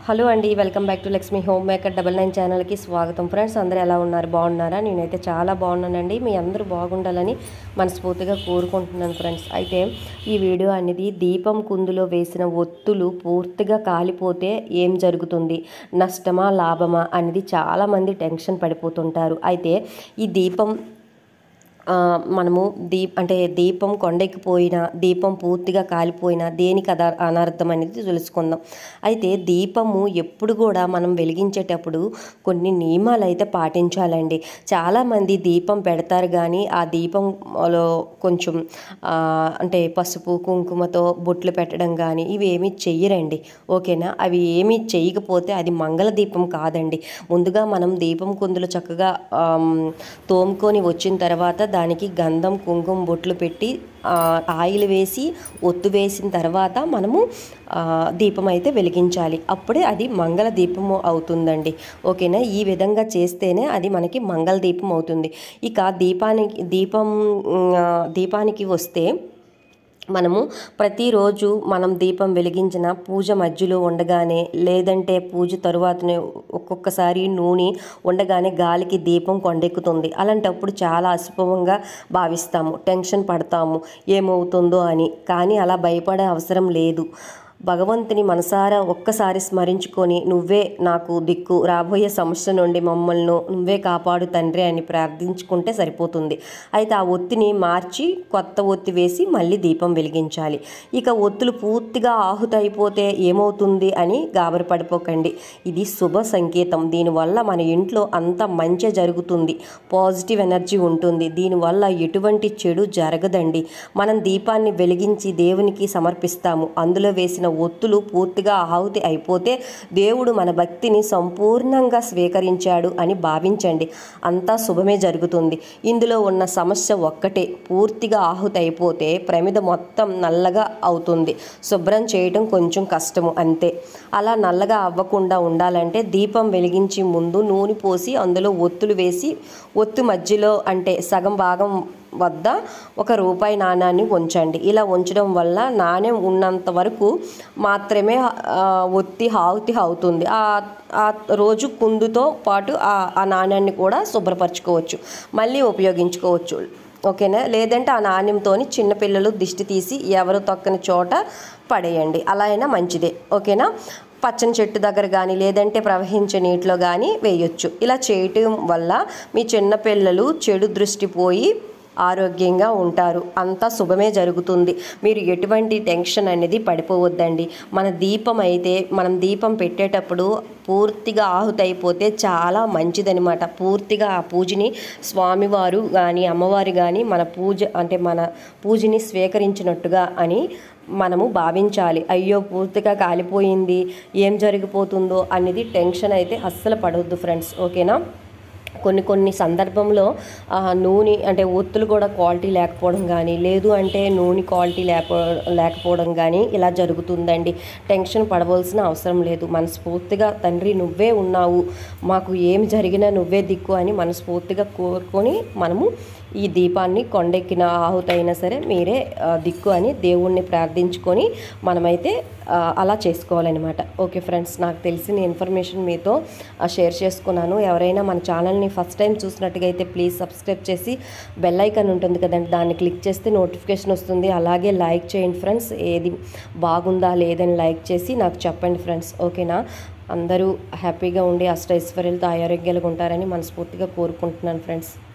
hello అండి welcome back to Lakshmi home maker double nine ఛానల్కి స్వాగతం ఫ్రెండ్స్ అందరూ ఎలా ఉన్నారు బాగున్నారా నేనైతే చాలా బాగున్నానండి మీ అందరూ బాగుండాలని మనస్ఫూర్తిగా కోరుకుంటున్నాను ఫ్రెండ్స్ అయితే ఈ వీడియో అనేది దీపం కుందులో వేసిన ఒత్తులు పూర్తిగా కాలిపోతే ఏం జరుగుతుంది నష్టమా లాభమా అనేది చాలామంది టెన్షన్ పడిపోతుంటారు అయితే ఈ దీపం ఆ, మనము దీప్ అంటే దీపం కొండెక్కిపోయినా దీపం పూర్తిగా కాలిపోయినా దేనికి అద అనర్థం అనేది తెలుసుకుందాం అయితే దీపము ఎప్పుడు కూడా మనం వెలిగించేటప్పుడు కొన్ని నియమాలు అయితే పాటించాలండి చాలామంది దీపం పెడతారు కానీ ఆ దీపంలో కొంచెం ఆ, అంటే పసుపు కుంకుమతో బొట్లు పెట్టడం కానీ ఇవి ఏమీ చెయ్యరండి ఓకేనా అవి ఏమీ చేయకపోతే అది మంగళ దీపం కాదండి ముందుగా మనం దీపం కుందులు చక్కగా ఆమ్, తోముకొని వచ్చిన తర్వాత దానికి గంధం కుంకుమ బొట్లు పెట్టి ఆ, ఆయిల్ వేసి ఒత్తు వేసిన తర్వాత మనము ఆ, దీపం అయితే వెలిగించాలి అప్పుడే అది మంగళ దీపము అవుతుందండి ఓకేనా ఈ విధంగా చేస్తేనే అది మనకి మంగళ దీపం అవుతుంది ఇక దీపానికి దీపం ఉమ్, ఆ, దీపానికి వస్తే మనము ప్రతిరోజు మనం దీపం వెలిగించిన పూజ మధ్యలో ఉండగానే లేదంటే పూజ తరువాతనే ఒక్కొక్కసారి నూనె ఉండగానే గాలికి దీపం కొండెక్కుతుంది అలాంటప్పుడు చాలా అశుభంగా భావిస్తాము టెన్షన్ పడతాము ఏమవుతుందో అని కానీ అలా భయపడే అవసరం లేదు భగవంతుని మనసారా ఒక్కసారి స్మరించుకొని నువ్వే నాకు దిక్కు రాబోయే సమస్య నుండి మమ్మల్ని నువ్వే కాపాడు తండ్రి అని ప్రార్థించుకుంటే సరిపోతుంది అయితే ఆ ఒత్తిని మార్చి కొత్త ఒత్తి వేసి మళ్ళీ దీపం వెలిగించాలి ఇక ఒత్తులు పూర్తిగా ఆహుతి అయిపోతే ఏమవుతుంది అని గాబరి పడిపోకండి ఇది శుభ సంకేతం దీనివల్ల మన ఇంట్లో అంత మంచి జరుగుతుంది పాజిటివ్ ఎనర్జీ ఉంటుంది దీనివల్ల ఎటువంటి చెడు జరగదండి మనం దీపాన్ని వెలిగించి దేవునికి సమర్పిస్తాము అందులో వేసిన ఒత్తులు పూర్తిగా ఆహుతి అయిపోతే దేవుడు మన భక్తిని సంపూర్ణంగా స్వీకరించాడు అని భావించండి అంతా శుభమే జరుగుతుంది ఇందులో ఉన్న సమస్య ఒక్కటే పూర్తిగా ఆహుతి అయిపోతే ప్రమిద మొత్తం నల్లగా అవుతుంది శుభ్రం చేయడం కొంచెం కష్టము అంతే అలా నల్లగా అవ్వకుండా ఉండాలంటే దీపం వెలిగించి ముందు నూనె పోసి అందులో ఒత్తులు వేసి ఒత్తు మధ్యలో అంటే సగం భాగం వద్ద ఒక రూపాయి నాణాన్ని ఉంచండి ఇలా ఉంచడం వల్ల నాణ్యం ఉన్నంత వరకు మాత్రమే ఆ, ఒత్తి ఆహుతి అవుతుంది ఆ ఆ రోజు కుందుతో పాటు ఆ ఆ నాణ్యాన్ని కూడా శుభ్రపరచుకోవచ్చు మళ్ళీ ఉపయోగించుకోవచ్చు ఓకేనా లేదంటే ఆ నాణ్యంతో చిన్నపిల్లలు దిష్టి తీసి ఎవరు తొక్కని చోట పడేయండి అలా అయినా మంచిదే ఓకేనా పచ్చని చెట్టు దగ్గర కానీ లేదంటే ప్రవహించే నీటిలో కానీ వేయొచ్చు ఇలా చేయటం వల్ల మీ చిన్నపిల్లలు చెడు దృష్టి పోయి ఆరోగ్యంగా ఉంటారు అంతా శుభమే జరుగుతుంది మీరు ఎటువంటి టెన్షన్ అనేది పడిపోవద్దండి మన దీపం అయితే మనం దీపం పెట్టేటప్పుడు పూర్తిగా ఆహుతి అయిపోతే చాలా మంచిదనమాట పూర్తిగా ఆ పూజని స్వామివారు కానీ అమ్మవారు కానీ మన పూజ అంటే మన పూజని స్వీకరించినట్టుగా అని మనము భావించాలి అయ్యో పూర్తిగా కాలిపోయింది ఏం జరిగిపోతుందో అనేది టెన్షన్ అయితే అస్సలు పడవద్దు ఫ్రెండ్స్ ఓకేనా కొన్ని కొన్ని సందర్భంలో ఆ, నూనె అంటే ఒత్తులు కూడా క్వాలిటీ లేకపోవడం కానీ లేదు అంటే నూనె క్వాలిటీ లేకపో లేకపోవడం కానీ ఇలా జరుగుతుందండి టెన్షన్ పడవలసిన అవసరం లేదు మనస్ఫూర్తిగా తండ్రి నువ్వే ఉన్నావు మాకు ఏమి జరిగినా నువ్వే దిక్కు అని మనస్ఫూర్తిగా కోరుకొని మనము ఈ దీపాన్ని కొండెక్కిన ఆహుతి అయినా సరే మీరే ఆ, దిక్కు అని దేవుణ్ణి ప్రార్థించుకొని మనమైతే ఆ, అలా చేసుకోవాలన్నమాట ఓకే ఫ్రెండ్స్ నాకు తెలిసిన ఇన్ఫర్మేషన్ మీతో ఆ, షేర్ చేసుకున్నాను ఎవరైనా మన ఛానల్ని ఫస్ట్ టైం చూసినట్టుగా అయితే ప్లీజ్ సబ్స్క్రైబ్ చేసి బెల్ ఐకాన్ ఉంటుంది కదండి దాన్ని క్లిక్ చేస్తే నోటిఫికేషన్ వస్తుంది అలాగే లైక్ చేయండి ఫ్రెండ్స్ ఏది బాగుందా లేదని లైక్ చేసి నాకు చెప్పండి ఫ్రెండ్స్ ఓకేనా అందరూ హ్యాపీగా ఉండి అష్టైశ్వర్యాలతో ఆరోగ్యాలుగా ఉంటారని మనస్ఫూర్తిగా కోరుకుంటున్నాను ఫ్రెండ్స్